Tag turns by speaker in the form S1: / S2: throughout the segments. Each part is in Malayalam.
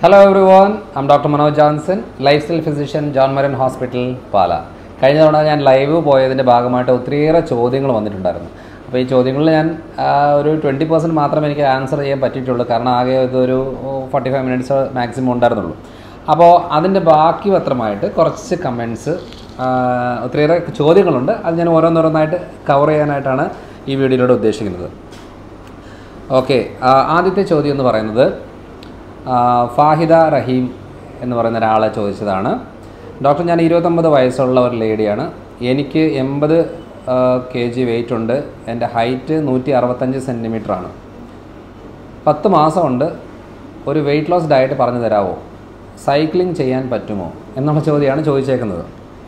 S1: hello everyone I'm doctor Manoj Johnson lifestyle physician John മരൻ ഹോസ്പിറ്റൽ പാല കഴിഞ്ഞ തവണ ഞാൻ ലൈവ് പോയതിൻ്റെ ഭാഗമായിട്ട് ഒത്തിരിയേറെ ചോദ്യങ്ങൾ വന്നിട്ടുണ്ടായിരുന്നു അപ്പോൾ ഈ ചോദ്യങ്ങളിൽ ഞാൻ ആ, ഒരു ട്വൻറ്റി പെർസെൻറ്റ് മാത്രമേ എനിക്ക് ആൻസർ ചെയ്യാൻ പറ്റിയിട്ടുള്ളൂ കാരണം ആകെ ഇതൊരു ഫോർട്ടി ഫൈവ് മിനിറ്റ്സ് മാക്സിമം ഉണ്ടായിരുന്നുള്ളൂ അപ്പോൾ അതിൻ്റെ ബാക്കി പത്രമായിട്ട് കുറച്ച് കമൻസ് ഒത്തിരിയേറെ ചോദ്യങ്ങളുണ്ട് അത് ഞാൻ ഓരോന്നോരോന്നായിട്ട് കവർ ചെയ്യാനായിട്ടാണ് ഈ വീഡിയോയിലൂടെ ഉദ്ദേശിക്കുന്നത് ഓക്കെ ആദ്യത്തെ ചോദ്യം എന്ന് പറയുന്നത് ആ, ഫാഹിദ റഹീം എന്ന് പറയുന്ന ഒരാളെ ചോദിച്ചതാണ് ഡോക്ടർ ഞാൻ ഇരുപത്തൊമ്പത് വയസ്സുള്ള ഒരു ലേഡിയാണ് എനിക്ക് എൺപത് കെ ജി വെയിറ്റ് ഉണ്ട് എൻ്റെ ഹൈറ്റ് നൂറ്റി അറുപത്തഞ്ച് സെൻറ്റിമീറ്ററാണ് പത്ത് മാസമുണ്ട് ഒരു വെയിറ്റ് ലോസ് ഡയറ്റ് പറഞ്ഞു തരാമോ സൈക്ലിംഗ് ചെയ്യാൻ പറ്റുമോ എന്നുള്ള ചോദ്യമാണ് ചോദിച്ചേക്കുന്നത്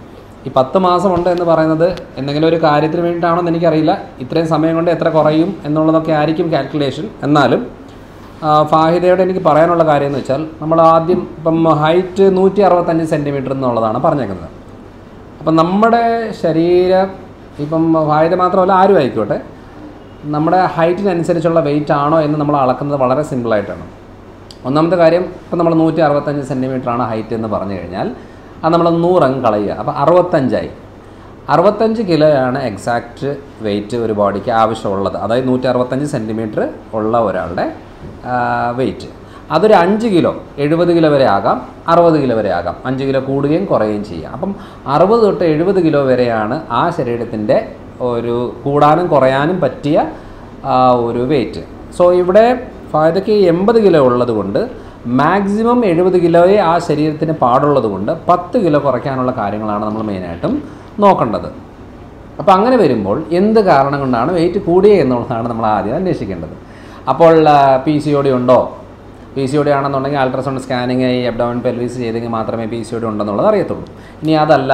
S1: ഈ പത്ത് മാസമുണ്ട് എന്ന് പറയുന്നത് എന്തെങ്കിലും ഒരു കാര്യത്തിന് വേണ്ടിയിട്ടാണോ എന്ന് എനിക്കറിയില്ല ഇത്രയും സമയം കൊണ്ട് എത്ര കുറയും എന്നുള്ളതൊക്കെ ആയിരിക്കും കാൽക്കുലേഷൻ എന്നാലും ആ, ഫാഹിദയോട് എനിക്ക് പറയാനുള്ള കാര്യം എന്ന് വെച്ചാൽ നമ്മൾ ആദ്യം ഇപ്പം ഹൈറ്റ് നൂറ്റി അറുപത്തഞ്ച് സെൻറ്റിമീറ്റർ എന്നുള്ളതാണ് പറഞ്ഞേക്കുന്നത് അപ്പം നമ്മുടെ ശരീരം ഇപ്പം ഫാഹിദ മാത്രമല്ല ആരും ആയിക്കോട്ടെ നമ്മുടെ ഹൈറ്റിനനുസരിച്ചുള്ള വെയിറ്റ് ആണോ എന്ന് നമ്മൾ അളക്കുന്നത് വളരെ സിമ്പിളായിട്ടാണ് ഒന്നാമത്തെ കാര്യം ഇപ്പം നമ്മൾ നൂറ്റി അറുപത്തഞ്ച് സെൻറ്റിമീറ്റർ ആണ് ഹൈറ്റ് എന്ന് പറഞ്ഞു കഴിഞ്ഞാൽ അത് നമ്മൾ നൂറങ്ങ് കളയുക അപ്പോൾ അറുപത്തഞ്ചായി അറുപത്തഞ്ച് കിലോയാണ് എക്സാക്റ്റ് വെയിറ്റ് ഒരു ബോഡിക്ക് ആവശ്യമുള്ളത് അതായത് നൂറ്റി അറുപത്തഞ്ച് സെൻറ്റിമീറ്റർ ഉള്ള ഒരാളുടെ വെയിറ്റ് അതൊരു അഞ്ച് കിലോ എഴുപത് കിലോ വരെ ആകാം അറുപത് കിലോ വരെ ആകാം അഞ്ച് കിലോ കൂടുകയും കുറയുകയും ചെയ്യാം അപ്പം അറുപത് തൊട്ട് എഴുപത് കിലോ വരെയാണ് ആ ശരീരത്തിൻ്റെ ഒരു കൂടാനും കുറയാനും പറ്റിയ ആ, ഒരു വെയിറ്റ് സോ ഇവിടെ ഫായതയ്ക്ക് എൺപത് കിലോ ഉള്ളത് കൊണ്ട് മാക്സിമം എഴുപത് കിലോയെ ആ ശരീരത്തിന് പാടുള്ളത് കൊണ്ട് പത്ത് കിലോ കുറയ്ക്കാനുള്ള കാര്യങ്ങളാണ് നമ്മൾ മെയിനായിട്ടും നോക്കേണ്ടത് അപ്പോൾ അങ്ങനെ വരുമ്പോൾ എന്ത് കാരണം കൊണ്ടാണ് വെയിറ്റ് കൂടിയത് എന്നുള്ളതാണ് നമ്മൾ ആദ്യം അന്വേഷിക്കേണ്ടത് അപ്പോൾ പി സി ഒ ഡി ഉണ്ടോ പി സി ഒ ഡി ആണെന്നുണ്ടെങ്കിൽ അൾട്രാസൗണ്ട് സ്കാനിങ് ഈ അബ്ഡോമൻ പെൽവീസ് ചെയ്തെങ്കിൽ മാത്രമേ പി സി ഒ ഡി ഉണ്ടെന്നുള്ളത് അറിയത്തുള്ളൂ ഇനി അതല്ല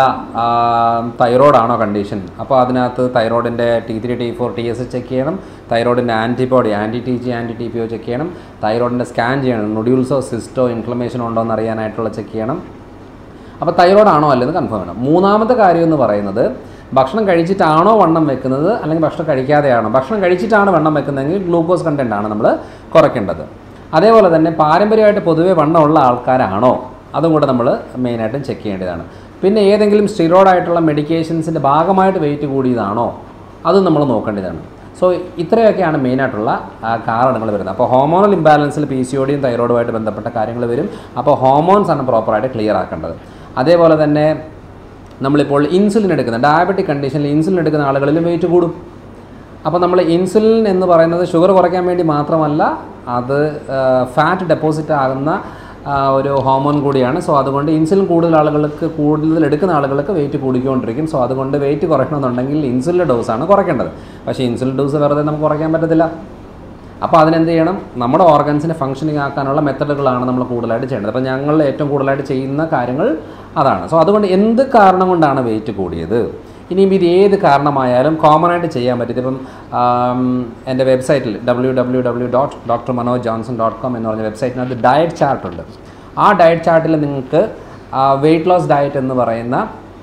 S1: തൈറോയ്ഡ് ആണോ കണ്ടീഷൻ അപ്പോൾ അതിനകത്ത് തൈറോയിഡിൻ്റെ T three T four T S check ചെയ്യണം തൈറോയിഡിൻ്റെ antibody anti T G anti T P O check ചെയ്യണം തൈറോയിഡിൻ്റെ സ്കാൻ ചെയ്യണം നൊഡ്യൂൾസോ സിസ്റ്റോ ഇൻഫ്ലമേഷനോ ഉണ്ടോ എന്ന് അറിയാനായിട്ടുള്ള ചെക്ക് ചെയ്യണം അപ്പോൾ തൈറോയ്ഡ് ആണോ അല്ലെന്ന് കൺഫേം ചെയ്യണം മൂന്നാമത്തെ കാര്യം എന്ന് പറയുന്നത് ഭക്ഷണം കഴിച്ചിട്ടാണോ വണ്ണം വെക്കുന്നത് അല്ലെങ്കിൽ ഭക്ഷണം കഴിക്കാതെയാണോ ഭക്ഷണം കഴിച്ചിട്ടാണ് വണ്ണം വെക്കുന്നതെങ്കിൽ ഗ്ലൂക്കോസ് കണ്ടൻ്റ് ആണ് നമ്മൾ കുറയ്ക്കേണ്ടത് അതേപോലെ തന്നെ പാരമ്പര്യമായിട്ട് പൊതുവേ വണ്ണമുള്ള ആൾക്കാരാണോ അതും കൂടെ നമ്മൾ മെയിനായിട്ടും ചെക്ക് ചെയ്യേണ്ടതാണ് പിന്നെ ഏതെങ്കിലും സ്റ്റിറോയിഡ് ആയിട്ടുള്ള മെഡിക്കേഷൻസിൻ്റെ ഭാഗമായിട്ട് വെയിറ്റ് കൂടിയതാണോ അതും നമ്മൾ നോക്കേണ്ടതാണ് സോ ഇത്രയൊക്കെയാണ് മെയിനായിട്ടുള്ള കാരണങ്ങൾ വരുന്നത് അപ്പോൾ ഹോമോണൽ ഇംബാലൻസിൽ പി സി ഒ ഡിയും തൈറോയിഡുമായിട്ട് ബന്ധപ്പെട്ട കാര്യങ്ങൾ വരും അപ്പോൾ ഹോമോൺസ് ആണ് പ്രോപ്പറായിട്ട് ക്ലിയർ ആക്കേണ്ടത് അതേപോലെ തന്നെ നമ്മളിപ്പോൾ ഇൻസുലിൻ എടുക്കുന്ന ഡയബറ്റിക് കണ്ടീഷനിൽ ഇൻസുലിൻ എടുക്കുന്ന ആളുകളിലും വെയിറ്റ് കൂടും അപ്പോൾ നമ്മൾ ഇൻസുലിൻ എന്ന് പറയുന്നത് ഷുഗർ കുറയ്ക്കാൻ വേണ്ടി മാത്രമല്ല അത് ഫാറ്റ് ഡെപ്പോസിറ്റ് ആകുന്ന ആ, ഒരു ഹോമോൺ കൂടിയാണ് സോ അതുകൊണ്ട് ഇൻസുലിൻ കൂടുതൽ ആളുകൾക്ക് കൂടുതൽ എടുക്കുന്ന ആളുകൾക്ക് വെയിറ്റ് കൂടിക്കൊണ്ടിരിക്കും സോ അതുകൊണ്ട് വെയിറ്റ് കുറയ്ക്കണമെന്നുണ്ടെങ്കിൽ ഇൻസുലിൻ ഡോസാണ് കുറയ്ക്കേണ്ടത് പക്ഷേ ഇൻസുലിൻ ഡോസ് വെറുതെ നമുക്ക് കുറയ്ക്കാൻ പറ്റത്തില്ല അപ്പോൾ അതിനെന്ത് ചെയ്യണം നമ്മുടെ ഓർഗൻസിനെ ഫങ്ഷനിങ് ആക്കാനുള്ള മെത്തഡുകളാണ് നമ്മൾ കൂടുതലായിട്ട് ചെയ്യേണ്ടത് അപ്പോൾ ഞങ്ങൾ ഏറ്റവും കൂടുതലായിട്ട് ചെയ്യുന്ന കാര്യങ്ങൾ അതാണ് സോ അതുകൊണ്ട് എന്ത് കാരണം കൊണ്ടാണ് വെയിറ്റ് കൂടിയത് ഇനിയും ഇത് ഏത് കാരണമായാലും കോമൺ ആയിട്ട് ചെയ്യാൻ പറ്റും ഇതിപ്പം ആം, എൻ്റെ വെബ്സൈറ്റിൽ W W W dot doctor Manoj Johnson dot com എന്ന് പറഞ്ഞ വെബ്സൈറ്റിനകത്ത് ഡയറ്റ് ചാർട്ട് ഉണ്ട് ആ ഡയറ്റ് ചാർട്ടിൽ നിങ്ങൾക്ക് വെയിറ്റ് ലോസ് ഡയറ്റ് എന്ന് പറയുന്ന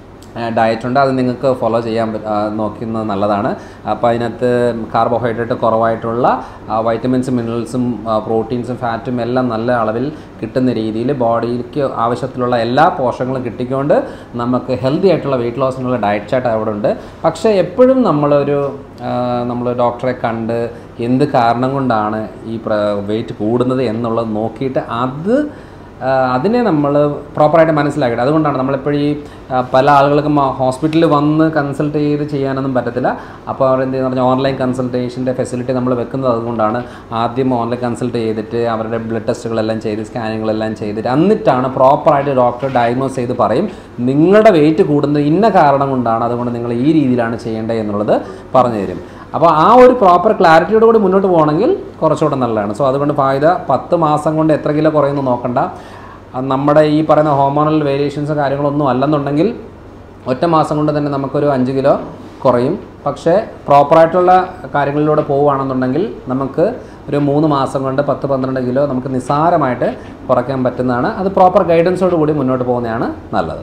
S1: ഡയറ്റ് ഉണ്ട് അത് നിങ്ങൾക്ക് ഫോളോ ചെയ്യാൻ പ- ആ, നോക്കുന്നത് നല്ലതാണ് അപ്പോൾ അതിനകത്ത് കാർബോഹൈഡ്രേറ്റ് കുറവായിട്ടുള്ള വൈറ്റമിൻസും മിനറൽസും പ്രോട്ടീൻസും ഫാറ്റും എല്ലാം നല്ല അളവിൽ കിട്ടുന്ന രീതിയിൽ ബോഡിക്ക് ആവശ്യത്തിലുള്ള എല്ലാ പോഷകങ്ങളും കിട്ടിക്കൊണ്ട് നമുക്ക് ഹെൽത്തി ആയിട്ടുള്ള വെയിറ്റ് ലോസിനുള്ള ഡയറ്റ് ചാർട്ട് അവിടെ ഉണ്ട് പക്ഷേ എപ്പോഴും നമ്മളൊരു നമ്മൾ ഡോക്ടറെ കണ്ട് എന്ത് കാരണം കൊണ്ടാണ് ഈ വെയിറ്റ് കൂടുന്നത് എന്നുള്ളത് നോക്കിയിട്ട് അത് ആ, അതിനെ നമ്മൾ പ്രോപ്പറായിട്ട് മനസ്സിലാക്കിയിട്ട് അതുകൊണ്ടാണ് നമ്മളെപ്പോഴും ഈ ആ, പല ആളുകൾക്കും ഹോസ്പിറ്റലിൽ വന്ന് കൺസൾട്ട് ചെയ്ത് ചെയ്യാനൊന്നും പറ്റത്തില്ല അപ്പോൾ അവർ എന്ത് ചെയ്യുന്ന പറഞ്ഞാൽ ഓൺലൈൻ കൺസൾട്ടേഷൻ്റെ ഫെസിലിറ്റി നമ്മൾ വെക്കുന്നത് അതുകൊണ്ടാണ് ആദ്യം ഓൺലൈൻ കൺസൾട്ട് ചെയ്തിട്ട് അവരുടെ ബ്ലഡ് ടെസ്റ്റുകളെല്ലാം ചെയ്ത് സ്കാനിങ്ങുകളെല്ലാം ചെയ്തിട്ട് എന്നിട്ടാണ് പ്രോപ്പറായിട്ട് ഡോക്ടർ ഡയഗ്നോസ് ചെയ്ത് പറയും നിങ്ങളുടെ വെയിറ്റ് കൂടുന്നത് ഇന്ന കാരണം കൊണ്ടാണ് അതുകൊണ്ട് നിങ്ങൾ ഈ രീതിയിലാണ് ചെയ്യേണ്ടത് എന്നുള്ളത് പറഞ്ഞു തരും അപ്പോൾ ആ ഒരു പ്രോപ്പർ ക്ലാരിറ്റിയോട് കൂടി മുന്നോട്ട് പോകണമെങ്കിൽ കുറച്ചുകൂടെ നല്ലതാണ് സോ അതുകൊണ്ട് ഫായ്ദ പത്ത് മാസം കൊണ്ട് എത്ര കിലോ കുറയുന്നു നോക്കണ്ട അത് നമ്മുടെ ഈ പറയുന്ന ഹോർമോണൽ വേരിയേഷൻസ് കാര്യങ്ങളൊന്നും അല്ലെന്നുണ്ടെങ്കിൽ ഒറ്റ മാസം കൊണ്ട് തന്നെ നമുക്കൊരു അഞ്ച് കിലോ കുറയും പക്ഷേ പ്രോപ്പറായിട്ടുള്ള കാര്യങ്ങളിലൂടെ പോവുകയാണെന്നുണ്ടെങ്കിൽ നമുക്ക് ഒരു മൂന്ന് മാസം കൊണ്ട് പത്ത് പന്ത്രണ്ട് കിലോ നമുക്ക് നിസ്സാരമായിട്ട് കുറയ്ക്കാൻ പറ്റുന്നതാണ് അത് പ്രോപ്പർ ഗൈഡൻസോട് കൂടി മുന്നോട്ട് പോകുന്നതാണ് നല്ലത്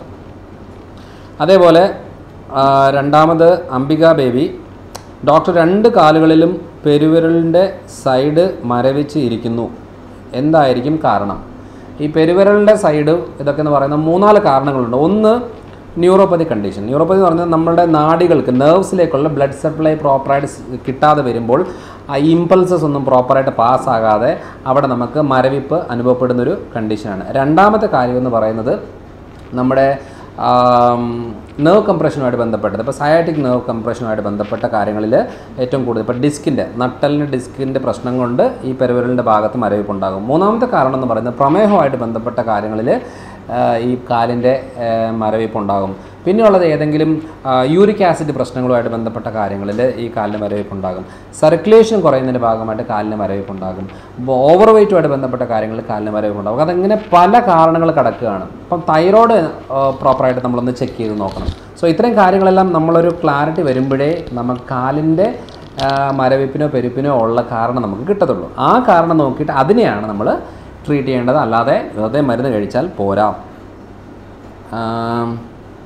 S1: അതേപോലെ ആ, രണ്ടാമത് അംബിക ബേബി ഡോക്ടർ രണ്ട് കാലുകളിലും പെരുവിരലിൻ്റെ സൈഡ് മരവിച്ച് ഇരിക്കുന്നു എന്തായിരിക്കും കാരണം ഈ പെരുവിരലിൻ്റെ സൈഡ് ഇതൊക്കെ എന്ന് പറയുന്ന മൂന്നാല് കാരണങ്ങളുണ്ട് ഒന്ന് ന്യൂറോപ്പതി കണ്ടീഷൻ ന്യൂറോപ്പതി എന്ന് പറഞ്ഞാൽ നമ്മുടെ നാഡികൾക്ക് നെർവ്സിലേക്കുള്ള ബ്ലഡ് സപ്ലൈ പ്രോപ്പറായിട്ട് സ് കിട്ടാതെ വരുമ്പോൾ ആ ഇമ്പൾസസ് ഒന്നും പ്രോപ്പറായിട്ട് പാസ്സാകാതെ അവിടെ നമുക്ക് മരവിപ്പ് അനുഭവപ്പെടുന്നൊരു കണ്ടീഷനാണ് രണ്ടാമത്തെ കാര്യം എന്ന് പറയുന്നത് നമ്മുടെ നെർവ് കംപ്രഷനുമായിട്ട് ബന്ധപ്പെട്ടത് ഇപ്പോൾ സയാറ്റിക് നെർവ് കംപ്രഷനുമായിട്ട് ബന്ധപ്പെട്ട കാര്യങ്ങളിൽ ഏറ്റവും കൂടുതൽ ഇപ്പോൾ ഡിസ്കിൻ്റെ നട്ടലിന് ഡിസ്കിൻ്റെ പ്രശ്നം കൊണ്ട് ഈ പെരുവിരലിൻ്റെ ഭാഗത്ത് മരവിപ്പുണ്ടാകും മൂന്നാമത്തെ കാരണം എന്ന് പറയുന്നത് പ്രമേഹവുമായിട്ട് ബന്ധപ്പെട്ട കാര്യങ്ങളിൽ ഈ കാലിൻ്റെ മരവിപ്പുണ്ടാകും പിന്നെയുള്ളത് ഏതെങ്കിലും യൂറിക് ആസിഡ് പ്രശ്നങ്ങളുമായിട്ട് ബന്ധപ്പെട്ട കാര്യങ്ങളിൽ ഈ കാലിന് മരവിപ്പുണ്ടാകും സർക്കുലേഷൻ കുറയുന്നതിൻ്റെ ഭാഗമായിട്ട് കാലിന് മരവിപ്പുണ്ടാകും ഓവർ വെയ്റ്റുമായിട്ട് ബന്ധപ്പെട്ട കാര്യങ്ങളിൽ കാലിന് മരവിപ്പുണ്ടാകും അതങ്ങനെ പല കാരണങ്ങൾ കിടക്കുകയാണ് അപ്പം തൈറോയ്ഡ് പ്രോപ്പറായിട്ട് നമ്മളൊന്ന് ചെക്ക് ചെയ്ത് നോക്കണം സോ ഇത്രയും കാര്യങ്ങളെല്ലാം നമ്മളൊരു ക്ലാരിറ്റി വരുമ്പോഴേ നമുക്ക് കാലിൻ്റെ മരവിപ്പിനോ പെരുപ്പിനോ ഉള്ള കാരണം നമുക്ക് കിട്ടത്തുള്ളൂ ആ കാരണം നോക്കിയിട്ട് അതിനെയാണ് നമ്മൾ ട്രീറ്റ് ചെയ്യേണ്ടത് അല്ലാതെ വെറുതെ മരുന്ന് കഴിച്ചാൽ പോരാ ആം,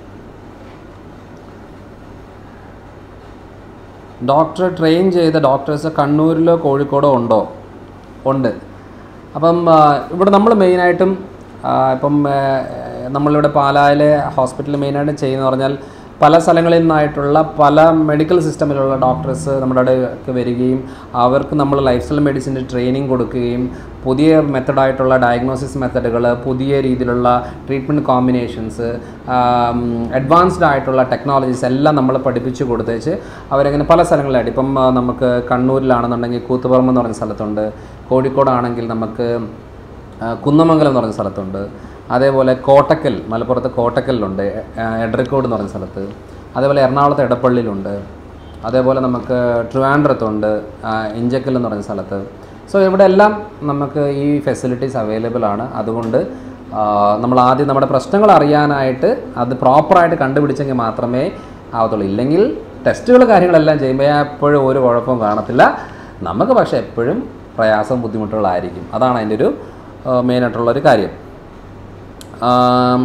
S1: ഡോക്ടർ ട്രെയിൻ ചെയ്ത ഡോക്ടേഴ്സ് കണ്ണൂരിലോ കോഴിക്കോടോ ഉണ്ടോ ഉണ്ട് അപ്പം ആ, ഇവിടെ നമ്മൾ മെയിനായിട്ടും ആ, ഇപ്പം ആ, നമ്മളിവിടെ പാലായിലെ ഹോസ്പിറ്റലിൽ മെയിനായിട്ട് ചെയ്യുന്നത് പറഞ്ഞാൽ പല സ്ഥലങ്ങളിൽ നിന്നായിട്ടുള്ള പല മെഡിക്കൽ സിസ്റ്റമിലുള്ള ഡോക്ടേഴ്സ് നമ്മുടെ അടുക്ക് വരികയും അവർക്ക് നമ്മൾ ലൈഫ് സ്റ്റൈൽ മെഡിസിൻ്റെ ട്രെയിനിങ് കൊടുക്കുകയും പുതിയ മെത്തഡായിട്ടുള്ള ഡയഗ്നോസിസ് മെത്തഡുകൾ പുതിയ രീതിയിലുള്ള ട്രീറ്റ്മെൻറ്റ് കോമ്പിനേഷൻസ് അഡ്വാൻസ്ഡ് ആയിട്ടുള്ള ടെക്നോളജീസ് എല്ലാം നമ്മൾ പഠിപ്പിച്ചു കൊടുത്തേച്ച് അവരങ്ങനെ പല സ്ഥലങ്ങളിലായിട്ട് ഇപ്പം ആ, നമുക്ക് കണ്ണൂരിലാണെന്നുണ്ടെങ്കിൽ കൂത്തുപറമ്പ് എന്ന് പറഞ്ഞ സ്ഥലത്തുണ്ട് കോഴിക്കോടാണെങ്കിൽ നമുക്ക് ആ, കുന്നമംഗലം എന്ന് പറഞ്ഞ സ്ഥലത്തുണ്ട് അതേപോലെ കോട്ടക്കൽ മലപ്പുറത്ത് കോട്ടക്കലിലുണ്ട് ആ, എഡ്രക്കോട് എന്ന് പറഞ്ഞ സ്ഥലത്ത് അതേപോലെ എറണാകുളത്ത് എടപ്പള്ളിയിലുണ്ട് അതേപോലെ നമുക്ക് ട്രിവാൻഡ്രത്തുണ്ട് ആ, ഇഞ്ചക്കൽ എന്ന് പറഞ്ഞ സ്ഥലത്ത് സോ ഇവിടെ എല്ലാം നമുക്ക് ഈ ഫെസിലിറ്റീസ് അവൈലബിൾ ആണ് അതുകൊണ്ട് ആ, നമ്മൾ ആദ്യം നമ്മുടെ പ്രശ്നങ്ങൾ അറിയാനായിട്ട് അത് പ്രോപ്പറായിട്ട് കണ്ടുപിടിച്ചെങ്കിൽ മാത്രമേ ആവത്തുള്ളൂ ഇല്ലെങ്കിൽ ടെസ്റ്റുകൾ കാര്യങ്ങളെല്ലാം ചെയ്യുമ്പോൾ എപ്പോഴും ഒരു കുഴപ്പവും കാണത്തില്ല നമുക്ക് പക്ഷേ എപ്പോഴും പ്രയാസവും ബുദ്ധിമുട്ടുകളായിരിക്കും അതാണ് അതിൻ്റെ ഒരു മെയിനായിട്ടുള്ളൊരു കാര്യം ആം,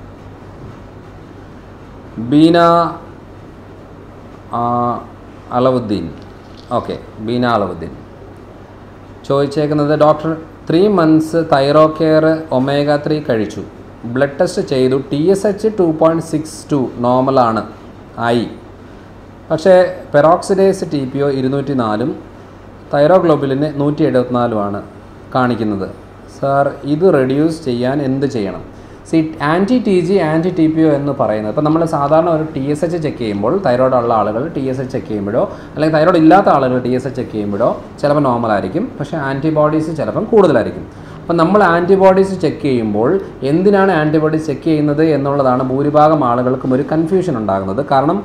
S1: ബീന ആ, അലവുദ്ദീൻ ഓക്കെ ബീന അലവുദ്ദീൻ ചോദിച്ചേക്കുന്നത് doctor three months thyro care omega three കഴിച്ചു ബ്ലഡ് ടെസ്റ്റ് ചെയ്തു T S H two point six two നോർമലാണ് ആയി പക്ഷേ പെറോക്സിഡേസ് ടി പി ഒ ഇരുന്നൂറ്റി നാലും തൈറോഗ്ലോബുലിന് നൂറ്റി എഴുപത്തിനാലുമാണ് കാണിക്കുന്നത് സാർ ഇത് റെഡ്യൂസ് ചെയ്യാൻ എന്ത് ചെയ്യണം C anti T G anti T P O എന്ന് പറയുന്നത് ഇപ്പോൾ നമ്മൾ സാധാരണ ഒരു ടി എസ് എച്ച് ചെക്ക് ചെയ്യുമ്പോൾ തൈറോയ്ഡ് ഉള്ള ആളുകൾ ടി എസ് എച്ച് ചെക്ക് ചെയ്യുമ്പോഴോ അല്ലെങ്കിൽ തൈറോയ്ഡ് ഇല്ലാത്ത ആളുകൾ ടി എസ് എച്ച് ചെക്ക് ചെയ്യുമ്പോഴോ ചിലപ്പോൾ നോർമൽ ആയിരിക്കും പക്ഷേ ആൻറ്റിബോഡീസ് ചിലപ്പം കൂടുതലായിരിക്കും അപ്പം നമ്മൾ ആൻറ്റിബോഡീസ് ചെക്ക് ചെയ്യുമ്പോൾ എന്തിനാണ് ആൻറ്റിബോഡീസ് ചെക്ക് ചെയ്യുന്നത് എന്നുള്ളതാണ് ഭൂരിഭാഗം ആളുകൾക്കും ഒരു കൺഫ്യൂഷൻ ഉണ്ടാകുന്നത് കാരണം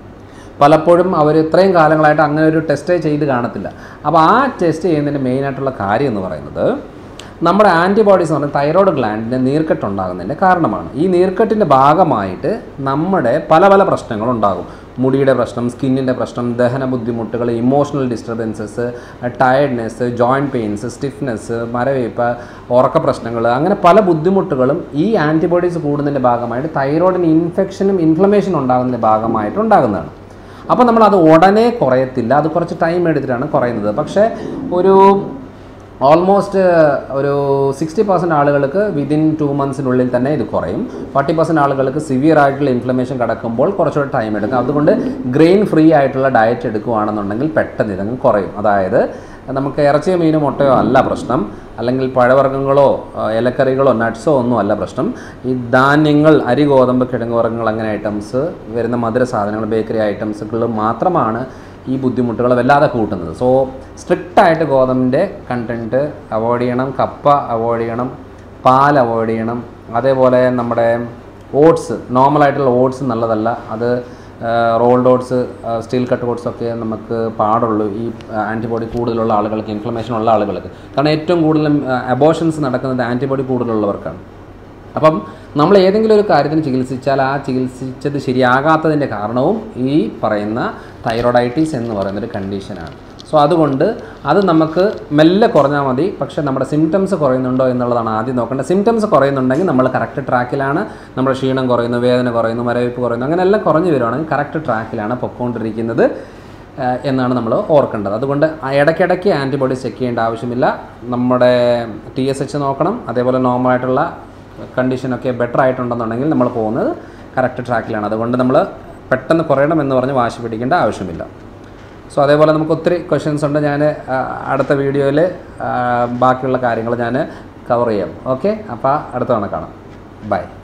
S1: പലപ്പോഴും അവർ ഇത്രയും കാലങ്ങളായിട്ട് അങ്ങനെ ഒരു ടെസ്റ്റ് ചെയ്ത് കാണത്തില്ല അപ്പോൾ ആ ടെസ്റ്റ് ചെയ്യുന്നതിൻ്റെ മെയിനായിട്ടുള്ള കാര്യം എന്ന് പറയുന്നത് നമ്മുടെ ആൻറ്റിബോഡീസ് എന്ന് പറഞ്ഞാൽ തൈറോയ്ഡ് ഗ്ലാൻഡിന് നീർക്കെട്ടുണ്ടാകുന്നതിൻ്റെ കാരണമാണ് ഈ നീർക്കെട്ടിൻ്റെ ഭാഗമായിട്ട് നമ്മുടെ പല പല പ്രശ്നങ്ങളുണ്ടാകും മുടിയുടെ പ്രശ്നം സ്കിന്നിൻ്റെ പ്രശ്നം ദഹന ബുദ്ധിമുട്ടുകൾ emotional disturbances tiredness joint pains stiffness മരവിപ്പ് ഉറക്ക പ്രശ്നങ്ങൾ അങ്ങനെ പല ബുദ്ധിമുട്ടുകളും ഈ ആൻറ്റിബോഡീസ് കൂടുന്നതിൻ്റെ ഭാഗമായിട്ട് തൈറോയിഡിന് ഇൻഫെക്ഷനും ഇൻഫ്ലമേഷനും ഉണ്ടാകുന്നതിൻ്റെ ഭാഗമായിട്ട് ഉണ്ടാകുന്നതാണ് അപ്പോൾ നമ്മൾ അത് ഉടനെ കുറയത്തില്ല അത് കുറച്ച് ടൈം എടുത്തിട്ടാണ് കുറയുന്നത് പക്ഷേ ഒരു ഓൾമോസ്റ്റ് ഒരു സിക്സ്റ്റി പെർസെൻറ്റ് ആളുകൾക്ക് വിതിൻ ടു മന്ത്സിനുള്ളിൽ തന്നെ ഇത് കുറയും ഫോർട്ടി പെർസെൻറ്റ് ആളുകൾക്ക് സിവിയർ ആയിട്ടുള്ള ഇൻഫ്ലമേഷൻ കിടക്കുമ്പോൾ കുറച്ചുകൂടെ ടൈം എടുക്കും അതുകൊണ്ട് ഗ്രെയിൻ ഫ്രീ ആയിട്ടുള്ള ഡയറ്റ് എടുക്കുകയാണെന്നുണ്ടെങ്കിൽ പെട്ടെന്ന് ഇതങ്ങ് കുറയും അതായത് നമുക്ക് ഇറച്ചിയോ മീനോ മുട്ടയോ അല്ല പ്രശ്നം അല്ലെങ്കിൽ പഴവർഗ്ഗങ്ങളോ ആ, ഇലക്കറികളോ നട്ട്സോ ഒന്നും അല്ല പ്രശ്നം ഈ ധാന്യങ്ങൾ അരി ഗോതമ്പ് കിഴങ്ങ് വർഗ്ഗങ്ങൾ അങ്ങനെ ഐറ്റംസ് വരുന്ന മധുര സാധനങ്ങൾ ബേക്കറി ഐറ്റംസുകൾ മാത്രമാണ് ഈ ബുദ്ധിമുട്ടുകൾ വല്ലാതെ കൂട്ടുന്നത് സോ സ്ട്രിക്റ്റ് ആയിട്ട് ഗോതമ്പിൻ്റെ കണ്ടൻറ്റ് അവോയ്ഡ് ചെയ്യണം കപ്പ അവോയ്ഡ് ചെയ്യണം പാൽ അവോയ്ഡ് ചെയ്യണം അതേപോലെ നമ്മുടെ ഓട്സ് നോർമലായിട്ടുള്ള ഓട്സ് നല്ലതല്ല അത് rolled oats steel cut oats ഒക്കെ നമുക്ക് പാടുള്ളൂ ഈ ആൻറ്റിബോഡി കൂടുതലുള്ള ആളുകൾക്ക് ഇൻഫ്ലമേഷൻ ഉള്ള ആളുകൾക്ക് കാരണം ഏറ്റവും കൂടുതലും അബോഷൻസ് നടക്കുന്നത് ആൻറ്റിബോഡി കൂടുതലുള്ളവർക്കാണ് അപ്പം നമ്മൾ ഏതെങ്കിലും ഒരു കാര്യത്തിന് ചികിത്സിച്ചാൽ ആ ചികിത്സിച്ചത് ശരിയാകാത്തതിൻ്റെ കാരണവും ഈ പറയുന്ന തൈറോയിഡൈറ്റീസ് എന്ന് പറയുന്നൊരു കണ്ടീഷനാണ് സോ അതുകൊണ്ട് അത് നമുക്ക് മെല്ലെ കുറഞ്ഞാൽ മതി പക്ഷേ നമ്മുടെ സിംറ്റംസ് കുറയുന്നുണ്ടോ എന്നുള്ളതാണ് ആദ്യം നോക്കേണ്ടത് സിംറ്റംസ് കുറയുന്നുണ്ടെങ്കിൽ നമ്മൾ കറക്റ്റ് ട്രാക്കിലാണ് നമ്മുടെ ക്ഷീണം കുറയുന്നു വേദന കുറയുന്നു മരവിപ്പ് കുറയുന്നു അങ്ങനെ എല്ലാം കുറഞ്ഞു വരുവാണെങ്കിൽ കറക്റ്റ് ട്രാക്കിലാണ് പൊക്കോണ്ടിരിക്കുന്നത് ആ, എന്നാണ് നമ്മൾ ഓർക്കേണ്ടത് അതുകൊണ്ട് ആ ഇടയ്ക്കിടയ്ക്ക് ആൻറ്റിബോഡീസ് ചെക്ക് ചെയ്യേണ്ട ആവശ്യമില്ല നമ്മുടെ ടി എസ് എച്ച് നോക്കണം അതേപോലെ നോർമലായിട്ടുള്ള കണ്ടീഷനൊക്കെ ബെറ്റർ ആയിട്ടുണ്ടെന്നുണ്ടെങ്കിൽ നമ്മൾ പോകുന്നത് കറക്റ്റ് ട്രാക്കിലാണ് അതുകൊണ്ട് നമ്മൾ പെട്ടെന്ന് കുറയണം എന്ന് പറഞ്ഞ് വാശി പിടിക്കേണ്ട ആവശ്യമില്ല സോ അതേപോലെ നമുക്ക് ഒത്തിരി ക്വസ്റ്റ്യൻസ് ഉണ്ട് ഞാൻ അടുത്ത വീഡിയോയിൽ ബാക്കിയുള്ള കാര്യങ്ങൾ ഞാൻ കവർ ചെയ്യാം ഓക്കെ അപ്പോൾ അടുത്ത തവണ കാണാം ബൈ